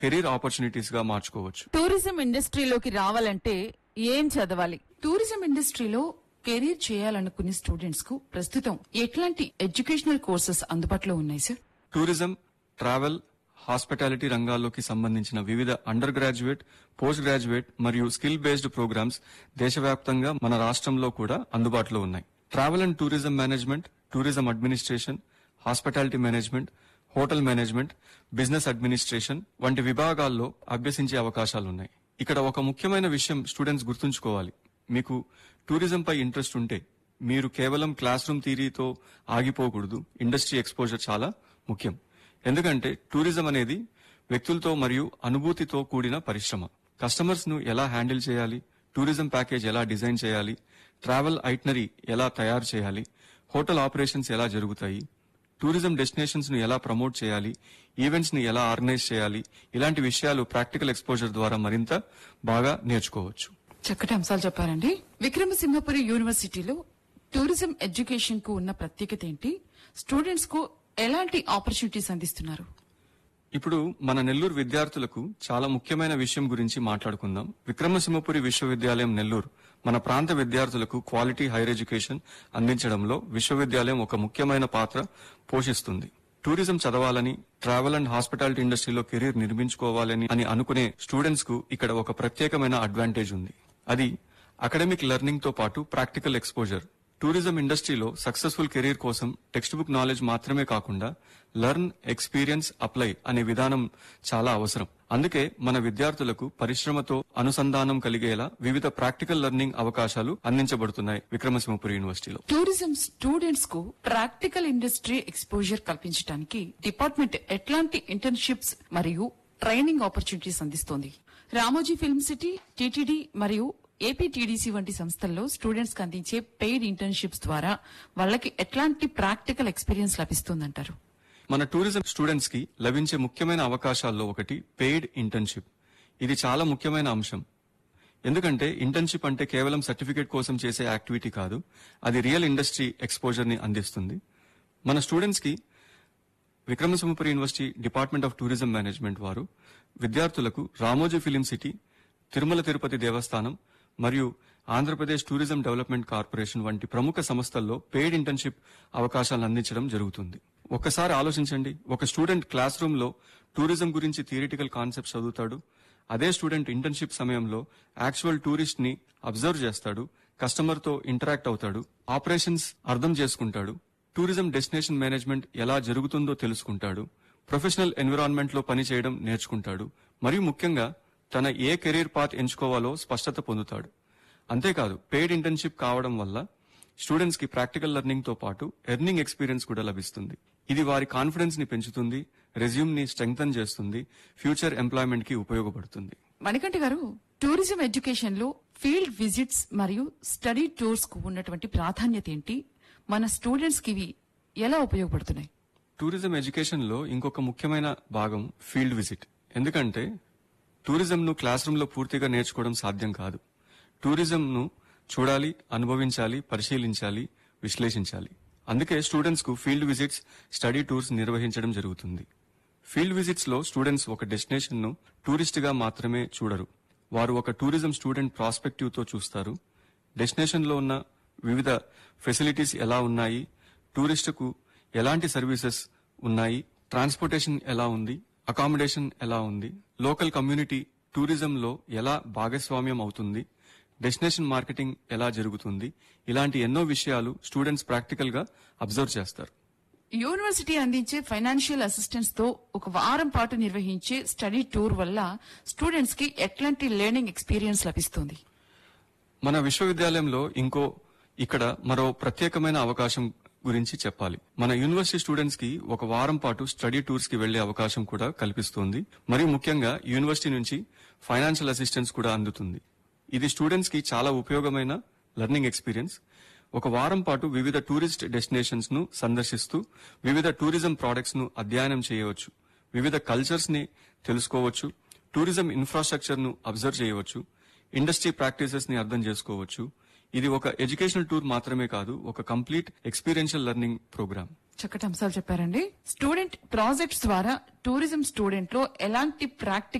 career opportunities గా మార్చుకోవచ్చు tourism ఇండస్ట్రీలోకి రావాలంటే ఏం చదవాలి టూరిజం ఇండస్ట్రీలో కెరీర్ చేయాలనుకునే స్టూడెంట్స్ కు ప్రస్తుతం ఎట్లాంటి ఎడ్యుకేషనల్ కోర్సెస్ అందుబాటులో ఉన్నాయి సార్ టూరిజం ట్రావెల్ హాస్పిటాలిటీ రంగాల్లోకి సంబంధించిన వివిధ అండర్ గ్రాడ్యుయేట్ పోస్ట్ గ్రాడ్యుయేట్ మరియు స్కిల్ బేస్డ్ ప్రోగ్రామ్స్ దేశవ్యాప్తంగా మన రాష్ట్రంలో కూడా అందుబాటులో ఉన్నాయి travel and tourism management tourism administration hospitality management hotel management business administration వంటి విభాగాల్లో అభ్యసించే అవకాశాలున్నాయి ఇక్కడ ఒక ముఖ్యమైన విషయం స్టూడెంట్స్ గుర్తుంచుకోవాలి మీకు టూరిజం పై ఇంట్రెస్ట్ ఉంటే మీరు కేవలం క్లాస్ రూమ్ థీరీతో ఆగిపోకూడదు ఇండస్ట్రీ ఎక్స్పోజర్ చాలా ముఖ్యం ఎందుకంటే టూరిజం అనేది వ్యక్తులతో మరియు అనుభూతితో కూడిన పరిశ్రమ కస్టమర్స్ ను ఎలా హ్యాండిల్ చేయాలి టూరిజం ప్యాకేజ్ ఎలా డిజైన్ చేయాలి ట్రావెల్ ఐటనరీ ఎలా తయారు చేయాలి హోటల్ ఆపరేషన్స్ ఎలా జరుగుతాయి టూరిజం డెస్టినేషన్స్ ను ఎలా ప్రమోట్ చేయాలి ఈవెంట్స్ ని ఎలా ఆర్గనైజ్ చేయాలి ఇలాంటి విషయాలు ప్రాక్టికల్ ఎక్స్పోజర్ ద్వారా మరింత బాగా నేర్చుకోవచ్చు చక్కటి అంశాలు చెప్పారండి విక్రమసింహపురి యూనివర్సిటీలో టూరిజం ఎడ్యుకేషన్ కు ఉన్న ప్రత్యేకత ఏంటి స్టూడెంట్స్ కు ఎలాంటి ఆపర్చునిటీస్ అందిస్తున్నారు ఇప్పుడు మన నెల్లూరు విద్యార్థులకు చాలా ముఖ్యమైన విషయం గురించి మాట్లాడుకుందాం విక్రమసింహపురి విశ్వవిద్యాలయం నెల్లూరు మన ప్రాంత విద్యార్థులకు క్వాలిటీ హైర్ ఎడ్యుకేషన్ అందించడంలో విశ్వవిద్యాలయం ఒక ముఖ్యమైన పాత్ర పోషిస్తుంది టూరిజం చదవాలని ట్రావెల్ అండ్ హాస్పిటాలిటీ ఇండస్ట్రీలో కెరీర్ నిర్మించుకోవాలని అని అనుకునే స్టూడెంట్స్ కు ఇక్కడ ఒక ప్రత్యేకమైన అడ్వాంటేజ్ ఉంది అది అకాడమిక్ లెర్నింగ్ తో పాటు ప్రాక్టికల్ ఎక్స్పోజర్ టూరిజం ఇండస్ట్రీలో సక్సెస్ఫుల్ కెరీర్ కోసం టెక్స్ట్ బుక్ నాలెడ్జ్ మాత్రమే కాకుండా లర్న్ ఎక్స్పీరియన్స్ అప్లై అనే విధానం చాలా అవసరం అందుకే మన విద్యార్థులకు పరిశ్రమతో అనుసంధానం కలిగేలా వివిధ ప్రాక్టికల్ లెర్నింగ్ అవకాశాలు అందించబడుతున్నాయి విక్రమసింహపురి యూనివర్సిటీలో టూరిజం స్టూడెంట్స్ కు ప్రాక్టికల్ ఇండస్ట్రీ ఎక్స్పోజర్ కల్పించడానికి డిపార్ట్మెంట్ ఎట్లాంటి ఇంటర్న్షిప్స్ మరియు ట్రైనింగ్ ఆపర్చునిటీస్ అందిస్తోంది రామోజీ ఫిల్మ్ సిటీ టీటీడీ మరియు ఏపీటీడీసీ వంటి సంస్థల్లో స్టూడెంట్స్ కి అందించే పెయిడ్ ఇంటర్న్షిప్స్ ద్వారా వాళ్ళకి ఎట్లాంటి ప్రాక్టికల్ ఎక్స్పీరియన్స్ లభిస్తుందంటారు మన టూరిజం స్టూడెంట్స్ కి లభించే ముఖ్యమైన అవకాశాల్లో ఒకటి పెయిడ్ ఇంటర్న్షిప్ ఇది చాలా ముఖ్యమైన అంశం ఎందుకంటే ఇంటర్న్షిప్ అంటే కేవలం సర్టిఫికేట్ కోసం చేసే యాక్టివిటీ కాదు అది రియల్ ఇండస్ట్రీ ఎక్స్పోజర్ ని అందిస్తుంది మన స్టూడెంట్స్ కి Vikrama Simhapuri university department of tourism management వారు విద్యార్థులకు రామోజీ ఫిలిం సిటీ తిరుమల తిరుపతి దేవస్థానం మరియు ఆంధ్రప్రదేశ్ టూరిజం డెవలప్మెంట్ కార్పొరేషన్ వంటి ప్రముఖ సంస్థల్లో పెయిడ్ ఇంటర్న్షిప్ అవకాశాలను అందించడం జరుగుతుంది ఒక్కసారి ఆలోచించండి ఒక స్టూడెంట్ క్లాస్ రూమ్ లో టూరిజం గురించి థియరిటికల్ కాన్సెప్ట్స్ చదువుతాడు అదే స్టూడెంట్ ఇంటర్న్షిప్ సమయంలో యాక్చువల్ టూరిస్ట్ ని అబ్జర్వ్ చేస్తాడు కస్టమర్ తో ఇంటరాక్ట్ అవుతాడు ఆపరేషన్స్ అర్థం చేసుకుంటాడు టూరిజం డెస్టినేషన్ మేనేజ్మెంట్ ఎలా జరుగుతుందో తెలుసుకుంటాడు ప్రొఫెషనల్ ఎన్విరాన్మెంట్ లో పనిచేయడం నేర్చుకుంటాడు మరియు ముఖ్యంగా తన ఏ కెరీర్ పాత్ ఎంచుకోవాలో స్పష్టత పొందుతాడు అంతేకాదు పెయిడ్ ఇంటర్న్షిప్ కావడం వల్ల స్టూడెంట్స్ కి ప్రాక్టికల్ లెర్నింగ్ తో పాటు ఎర్నింగ్ ఎక్స్పీరియన్స్ కూడా లభిస్తుంది ఇది వారి కాన్ఫిడెన్స్ ని పెంచుతుంది రెజ్యూమ్ ని స్ట్రెంగ్తన్ చేస్తుంది ఫ్యూచర్ ఎంప్లాయ్మెంట్ కి ఉపయోగపడుతుంది మణికంఠ గారు టూరిజం ఎడ్యుకేషన్ లో ఫీల్డ్ విజిట్స్ మరియు స్టడీ టూర్స్ కు ఉన్నటువంటి ప్రాధాన్యత ఏంటి మన స్టూడెంట్స్ కి ఇవి ఎలా ఉపయోగపడుతున్నాయి టూరిజం ఎడ్యుకేషన్ లో ఇంకొక ముఖ్యమైన భాగం ఫీల్డ్ విజిట్ ఎందుకంటే టూరిజం ను క్లాస్ రూమ్ లో పూర్తిగా నేర్చుకోవడం సాధ్యం కాదు టూరిజం ను చూడాలి అనుభవించాలి పరిశీలించాలి విశ్లేషించాలి అందుకే స్టూడెంట్స్ కు ఫీల్డ్ విజిట్స్ స్టడీ టూర్స్ నిర్వహించడం జరుగుతుంది ఫీల్డ్ విజిట్స్ లో స్టూడెంట్స్ ఒక డెస్టినేషన్ ను టూరిస్ట్ గా మాత్రమే చూడరు వారు ఒక టూరిజం స్టూడెంట్ ప్రాస్పెక్టివ్ తో చూస్తారు డెస్టినేషన్ లో ఉన్న వివిధ ఫెసిలిటీస్ ఎలా ఉన్నాయి టూరిస్టుకు ఎలాంటి సర్వీసెస్ ఉన్నాయి ట్రాన్స్పోర్టేషన్ ఎలా ఉంది అకామిడేషన్ ఎలా ఉంది లోకల్ కమ్యూనిటీ టూరిజం లో ఎలా భాగస్వామ్యం అవుతుంది డెస్టినేషన్ మార్కెటింగ్ ఎలా జరుగుతుంది ఇలాంటి ఎన్నో విషయాలు స్టూడెంట్స్ ప్రాక్టికల్ గా అబ్జర్వ్ చేస్తారు యూనివర్సిటీ అందించే ఫైనాన్షియల్ అసిస్టెన్స్ తో ఒక వారం పాటు నిర్వహించే స్టడీ టూర్ వల్ల స్టూడెంట్స్ కి ఎట్లాంటి లెర్నింగ్ ఎక్స్పీరియన్స్ లభిస్తుంది మన విశ్వవిద్యాలయంలో ఇంకో ఇక్కడ మరో ప్రత్యేకమైన అవకాశం గురించి చెప్పాలి మన యూనివర్సిటీ స్టూడెంట్స్ కి ఒక వారం పాటు స్టడీ టూర్స్ కి వెళ్లే అవకాశం కూడా కల్పిస్తుంది మరియు ముఖ్యంగా యూనివర్సిటీ నుంచి ఫైనాన్షియల్ అసిస్టెన్స్ కూడా అందుతుంది ఇది స్టూడెంట్స్ కి చాలా ఉపయోగమైన లెర్నింగ్ ఎక్స్పీరియన్స్ ఒక వారం పాటు వివిధ టూరిస్ట్ డెస్టినేషన్స్ ను సందర్శిస్తూ వివిధ టూరిజం ప్రొడక్ట్స్ ను అధ్యయనం చేయవచ్చు వివిధ కల్చర్స్ ని తెలుసుకోవచ్చు టూరిజం ఇన్ఫ్రాస్ట్రక్చర్ ను అబ్జర్వ్ చేయవచ్చు ఇండస్ట్రీ ప్రాక్టీసెస్ ని అర్థం చేసుకోవచ్చు ఇది ఒక ఎడ్యుకేషనల్ టూర్ మాత్రమే కాదు ఒక కంప్లీట్ ఎక్స్పీరియన్షియల్ లెర్నింగ్ ప్రోగ్రామ్ చక్కటి అంశాలు చెప్పారండి స్టూడెంట్ ప్రాజెక్ట్స్ ద్వారా టూరిజం స్టూడెంట్ లో ఎలాంటి ప్రాక్టికల్